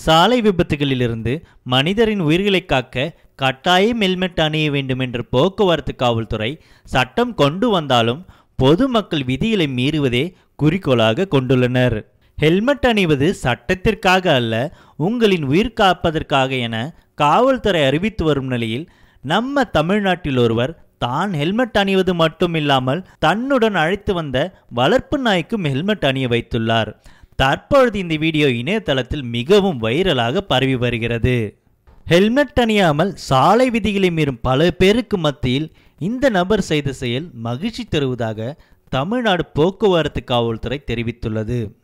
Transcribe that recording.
சாலை விபத்துகளிலிருந்து மனிதரின் உயிர்களை காக்க கட்டாயம் ஹெல்மெட் அணிய வேண்டும் என்று போக்குவரத்து காவல்துறை சட்டம் கொண்டு வந்தாலும் பொதுமக்கள் விதிகளை மீறுவதே குறிக்கோளாக கொண்டுள்ளனர் ஹெல்மெட் அணிவது சட்டத்திற்காக அல்ல உங்களின் உயிர் காப்பதற்காக என காவல்துறை அறிவித்து வரும் நிலையில் நம்ம தமிழ்நாட்டில் ஒருவர் தான் ஹெல்மெட் அணிவது மட்டுமில்லாமல் தன்னுடன் அழைத்து வந்த வளர்ப்பு நாய்க்கும் ஹெல்மெட் அணிய வைத்துள்ளார் தற்பொழுது இந்த வீடியோ இணையதளத்தில் மிகவும் வைரலாக பரவி வருகிறது ஹெல்மெட் அணியாமல் சாலை விதிகளை மீறும் பல பேருக்கு மத்தியில் இந்த நபர் செய்த செயல் மகிழ்ச்சி தருவதாக தமிழ்நாடு போக்குவரத்து காவல்துறை தெரிவித்துள்ளது